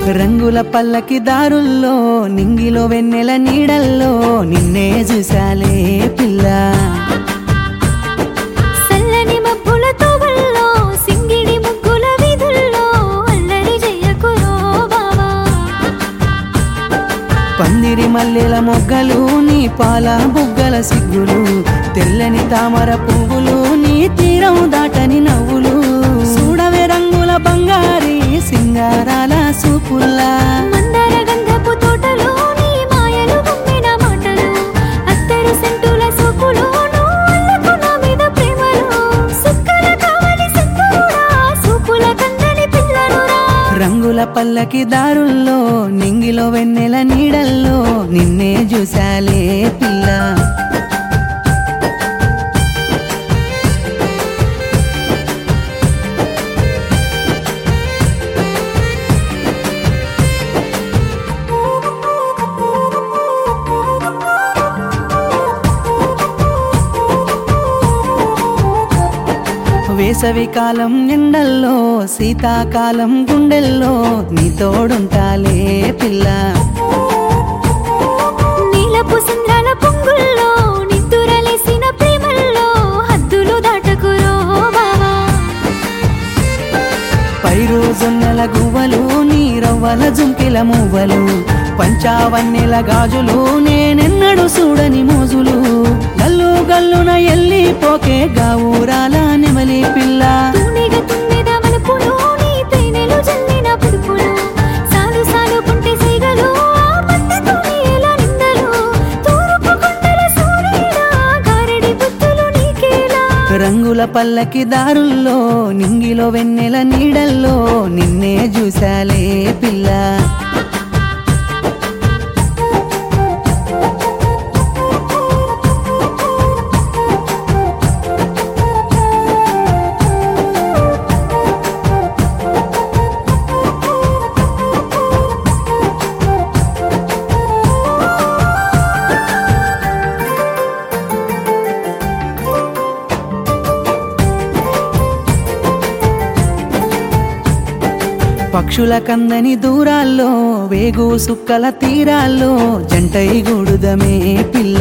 రంగుల పల్లకి దారుల్లో నింగిలో వెన్నెల నీడల్లో నిన్నే చూసాలే పిల్ల సల్లని మబ్బుల తోవల్లో సింగిడి ముగ్గుల వీధుల్లో అల్లరి చెయ్యకురో బావా పందిరి మల్లెల మొగ్గలు నీ పాల బుగ్గల సిగ్గులు తెల్లని తామర పువ్వులు నీ తీరం దాటని నవ్వులు చూడవే రంగుల బంగారి సింగారాల సూపుల్లా మందార గంధపు తోటలో నీ మాయలు గుమ్మిన మాటలు అత్తరు సెంటుల సూపులోను అల్లకు నా మీద ప్రేమలు సుక్కల కావలి సుక్కుడా సూపుల కందని పిల్లలురా రంగుల పల్లకి దారుల్లో నింగిలో వెన్నెల నీడల్లో నిన్నే చూసాలే పిల్ల వేసవి కాలం ఎండల్లో శీతాకాలం గుండెల్లో నీ తోడుంటాలే పిల్ల నీలపు సంద్రాల పొంగుల్లో నిద్దురలేసిన ప్రేమల్లో హద్దులు దాటకురో బావా పైరు జొన్నెల గువ్వలు నీ రవ్వల జుంకిల మువ్వలు పంచావన్నెల గాజులు నేనెన్నడు చూడని మోజులు గల్లు గల్లున ఎల్లి పోకే గావురాల నెమలి పిల్ల తూనెగ తుమ్మెద మలుపులు నీ తేనెలు జల్లిన పుడుపులు సాలు సాలు కుంటే సైగలు ఆ మత్తెతోని ఎలా నిందలు తూర్పు కొండల సూర్యుడా గారడి బుద్ధులు నీకేలా రంగుల పల్లకి దారుల్లో నింగిలో వెన్నెల నీడల్లో నిన్నే చూసాలే పిల్ల పక్షుల కందని దూరాల్లో వేగు సుక్కల తీరాల్లో జంటై గూడుదమే పిల్ల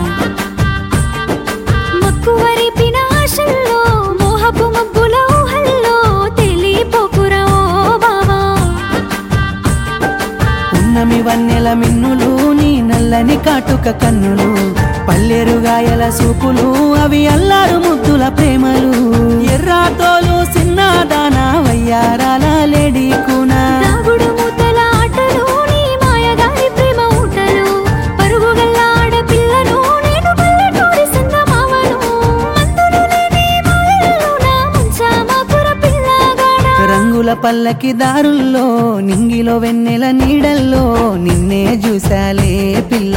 మక్కువరిపిన ఆశల్లో మోహపు మబ్బుల ఊహల్లో తెలిపోకురా ఓ బావా ఉన్నమి వన్నెల మిన్నులు నీ నల్లని కాటుక కన్నులు పల్లెరుగాయల సూపులు అవి అల్లారు ముద్దుల ప్రేమలు ఎర్రాతోలు సిన్నదాన వయ్యారాల లేడీ కూనా దాగుడు మూతల ఆటలు నీ మాయగారి ప్రేమ ఊటలు పరుగు గల్ల ఆడపిల్లను నేను పల్లెటూరి సంగమావను మందులు లేని మాయల్లో నా ముంచామాపుర పిల్లగాడా రంగుల పల్లకి దారుల్లో నింగిలో వెన్నెల నీడల్లో నిన్నే చూసాలే పిల్ల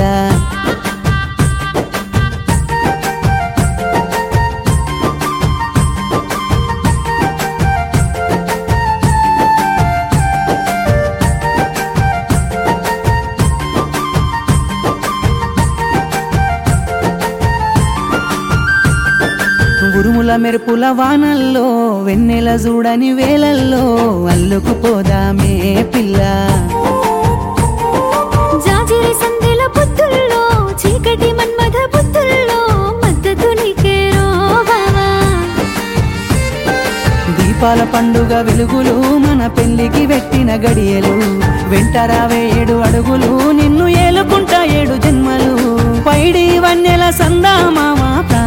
ఉరుముల మెరుపుల వానల్లో వెన్నెల చూడని వేలల్లో అల్లుకుపోదామే పిల్ల జాజిరి సందెల బుద్ధుల్లో చీకటి మన్మథ బుద్ధుల్లో మద్దతు నీకేరో బావా దీపాల పండుగ వెలుగులు మన పెళ్లికి పెట్టిన గడియలు వెంటరావే ఏడు అడుగులు నిన్ను ఏలుకుంటా ఏడు జన్మలు పైడి వన్నెల సందా మామ